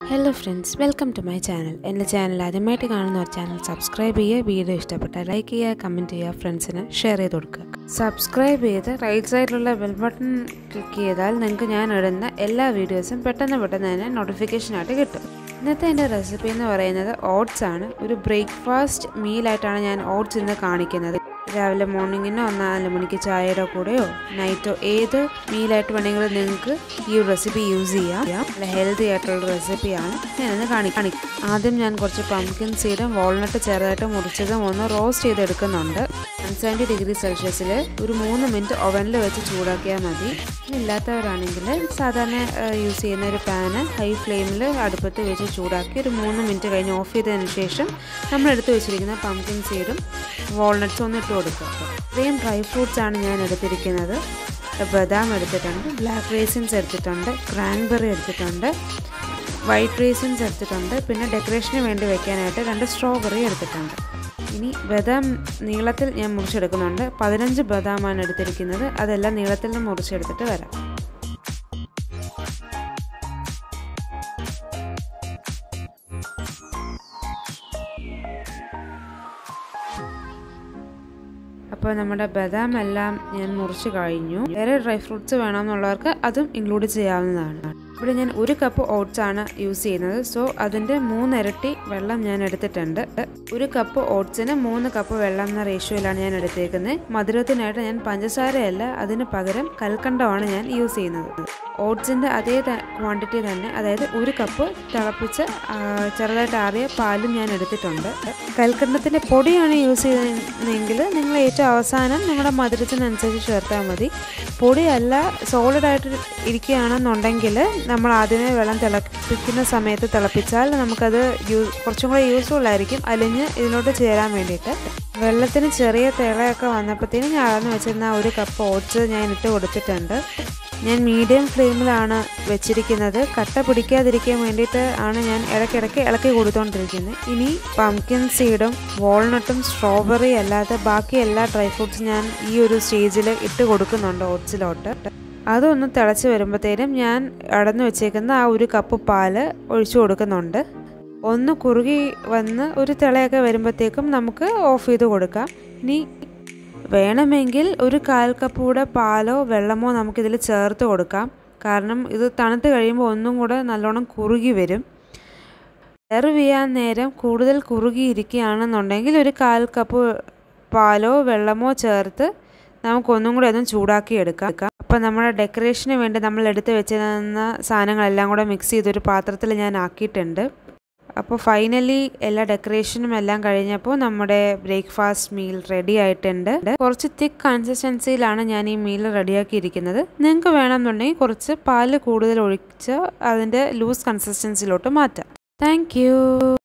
hello friends welcome to my channel എൻ്റെ channel ആദ്യമായിട്ട് കാണുന്ന ഒരു ചാനൽ സബ്സ്ക്രൈബ് ചെയ്യുക വീഡിയോ ഇഷ്ടപ്പെട്ടാൽ ലൈക്ക് ചെയ്യുക കമൻറ്റ് ചെയ്യുക ഫ്രണ്ട്സിന് ഷെയർ ചെയ്ത് കൊടുക്കുക സബ്സ്ക്രൈബ് ചെയ്ത് റൈറ്റ് സൈഡിലുള്ള ബെൽ ബട്ടൺ ക്ലിക്ക് ചെയ്താൽ നിങ്ങൾക്ക് ഞാൻ ഇടുന്ന എല്ലാ വീഡിയോസും പെട്ടെന്ന് പെട്ടെന്ന് തന്നെ നോട്ടിഫിക്കേഷനായിട്ട് കിട്ടും ഇന്നത്തെ എൻ്റെ റെസിപ്പി എന്ന് പറയുന്നത് ഓട്സ് ആണ് ഒരു ബ്രേക്ക്ഫാസ്റ്റ് മീലായിട്ടാണ് ഞാൻ ഓട്സ് ഇന്ന് കാണിക്കുന്നത് രാവിലെ മോർണിംഗിനോ നാല് മണിക്ക് ചായയുടെ കൂടെയോ നൈറ്റോ ഏത് മീലായിട്ട് വേണമെങ്കിലും നിങ്ങൾക്ക് ഈ ഒരു റെസിപ്പി യൂസ് ചെയ്യാം നല്ല ഹെൽത്തി ആയിട്ടുള്ള റെസിപ്പിയാണ് ഞാനിന്ന് കാണി കാണിക്കും ആദ്യം ഞാൻ കുറച്ച് പംകിൻ സീഡും വാൾനട്ട് ചെറുതായിട്ട് മുറിച്ചതും ഒന്ന് റോസ്റ്റ് ചെയ്തെടുക്കുന്നുണ്ട് വൺ സെവൻറ്റി ഡിഗ്രി സെൽഷ്യസിൽ ഒരു മൂന്ന് മിനിറ്റ് ഓവനിൽ വെച്ച് ചൂടാക്കിയാൽ മതി ഇല്ലാത്തവരാണെങ്കിൽ സാധാരണ യൂസ് ചെയ്യുന്ന ഒരു പാന് ഹൈ ഫ്ലെയിമിൽ അടുപ്പത്ത് വെച്ച് ചൂടാക്കി ഒരു മൂന്ന് മിനിറ്റ് കഴിഞ്ഞ് ഓഫ് ചെയ്തതിന് ശേഷം നമ്മൾ എടുത്ത് വെച്ചിരിക്കുന്ന പംകിൻ സീഡും വാൾനട്ട്സും ഒന്ന് ഇട്ട് കൊടുക്കുക ഇത്രയും ഡ്രൈ ഫ്രൂട്ട്സ് ആണ് ഞാൻ എടുത്തിരിക്കുന്നത് ബദാം എടുത്തിട്ടുണ്ട് ബ്ലാക്ക് റേസിൻസ് എടുത്തിട്ടുണ്ട് ക്രാൻബെറി എടുത്തിട്ടുണ്ട് വൈറ്റ് റേസിൻസ് എടുത്തിട്ടുണ്ട് പിന്നെ ഡെക്കറേഷന് വേണ്ടി വെക്കാനായിട്ട് രണ്ട് സ്ട്രോബെറി എടുത്തിട്ടുണ്ട് ഇനി ബദാം നീളത്തിൽ ഞാൻ മുറിച്ചെടുക്കുന്നുണ്ട് പതിനഞ്ച് ബദാമാണ് എടുത്തിരിക്കുന്നത് അതെല്ലാം നീളത്തിൽ നിന്ന് മുറിച്ചെടുത്തിട്ട് വരാം അപ്പോൾ നമ്മുടെ ബദാം എല്ലാം ഞാൻ മുറിച്ച് കഴിഞ്ഞു വേറെ ഡ്രൈ ഫ്രൂട്ട്സ് വേണമെന്നുള്ളവർക്ക് അതും ഇൻക്ലൂഡ് ചെയ്യാവുന്നതാണ് ഇവിടെ ഞാൻ ഒരു കപ്പ് ഓട്സ് ആണ് യൂസ് ചെയ്യുന്നത് സോ അതിൻ്റെ മൂന്നിരട്ടി വെള്ളം ഞാൻ എടുത്തിട്ടുണ്ട് ഒരു കപ്പ് ഓട്സിന് മൂന്ന് കപ്പ് വെള്ളം എന്ന റേഷ്യോയിലാണ് ഞാൻ എടുത്തേക്കുന്നത് മധുരത്തിനായിട്ട് ഞാൻ പഞ്ചസാരയല്ല അതിന് പകരം കൽക്കണ്ടമാണ് ഞാൻ യൂസ് ചെയ്യുന്നത് ഓട്സിൻ്റെ അതേ ക്വാണ്ടിറ്റി തന്നെ അതായത് ഒരു കപ്പ് തിളപ്പിച്ച് ചെറുതായിട്ട് ആറിയ പാലും ഞാൻ എടുത്തിട്ടുണ്ട് കൽക്കണ്ടത്തിൻ്റെ പൊടിയാണ് യൂസ് ചെയ്യുന്നതെങ്കിൽ നിങ്ങൾ ഏറ്റവും അവസാനം നിങ്ങളുടെ മധുരത്തിനനുസരിച്ച് ചേർത്താൽ മതി പൊടിയല്ല സോളിഡായിട്ട് ഇരിക്കുകയാണെന്നുണ്ടെങ്കിൽ നമ്മൾ ആദ്യമേ വെള്ളം തിളപ്പിക്കുന്ന സമയത്ത് തിളപ്പിച്ചാൽ നമുക്കത് യൂ കുറച്ചും കൂടെ യൂസ്ഫുൾ ആയിരിക്കും അലിഞ്ഞ് ഇതിലോട്ട് ചേരാൻ വേണ്ടിയിട്ട് വെള്ളത്തിന് ചെറിയ തിളയൊക്കെ വന്നപ്പോഴത്തേനും ഞാൻ അളന്ന് വെച്ചിരുന്ന ഒരു കപ്പ് ഓട്സ് ഞാൻ ഇട്ട് കൊടുത്തിട്ടുണ്ട് ഞാൻ മീഡിയം ഫ്ലെയിമിലാണ് വെച്ചിരിക്കുന്നത് കട്ട പിടിക്കാതിരിക്കാൻ വേണ്ടിയിട്ട് ആണ് ഞാൻ ഇടയ്ക്കിടയ്ക്ക് ഇളക്കി കൊടുത്തുകൊണ്ടിരിക്കുന്നത് ഇനി പംകിൻ സീഡും വാൾനട്ടും സ്ട്രോബെറി അല്ലാതെ ബാക്കി എല്ലാ ഡ്രൈ ഫ്രൂട്ട്സും ഞാൻ ഈ ഒരു സ്റ്റേജിൽ ഇട്ട് കൊടുക്കുന്നുണ്ട് ഓട്സിലോട്ട് അതൊന്ന് തിളച്ച് വരുമ്പോഴത്തേനും ഞാൻ അടന്നു വെച്ചേക്കുന്ന ആ ഒരു കപ്പ് പാല് ഒഴിച്ചു കൊടുക്കുന്നുണ്ട് ഒന്ന് കുറുകി വന്ന് ഒരു തിളയൊക്കെ വരുമ്പോഴത്തേക്കും നമുക്ക് ഓഫ് ചെയ്ത് കൊടുക്കാം ഇനി വേണമെങ്കിൽ ഒരു കാൽ കപ്പ് കൂടെ പാലോ വെള്ളമോ നമുക്കിതിൽ ചേർത്ത് കൊടുക്കാം കാരണം ഇത് തണുത്ത് കഴിയുമ്പോൾ ഒന്നും കൂടെ നല്ലോണം കുറുകി വരും സെർവ് ചെയ്യാൻ നേരം കൂടുതൽ കുറുകിയിരിക്കുകയാണെന്നുണ്ടെങ്കിൽ ഒരു കാൽ കപ്പ് പാലോ വെള്ളമോ ചേർത്ത് നമുക്കൊന്നും കൂടെ ഒന്ന് ചൂടാക്കി എടുക്കാം അപ്പോൾ നമ്മുടെ ഡെക്കറേഷന് വേണ്ടി നമ്മൾ എടുത്ത് വെച്ചിരുന്ന സാധനങ്ങളെല്ലാം കൂടെ മിക്സ് ചെയ്തൊരു പാത്രത്തിൽ ഞാൻ ആക്കിയിട്ടുണ്ട് അപ്പോൾ ഫൈനലി എല്ലാ ഡെക്കറേഷനും എല്ലാം കഴിഞ്ഞപ്പോൾ നമ്മുടെ ബ്രേക്ക്ഫാസ്റ്റ് മീൽ റെഡി ആയിട്ടുണ്ട് കുറച്ച് തിക്ക് കൺസിസ്റ്റൻസിയിലാണ് ഞാൻ ഈ മീൽ റെഡിയാക്കിയിരിക്കുന്നത് നിങ്ങൾക്ക് വേണമെന്നുണ്ടെങ്കിൽ കുറച്ച് പാല് കൂടുതൽ ഒഴിച്ച് അതിൻ്റെ ലൂസ് കൺസിസ്റ്റൻസിയിലോട്ട് മാറ്റാം താങ്ക്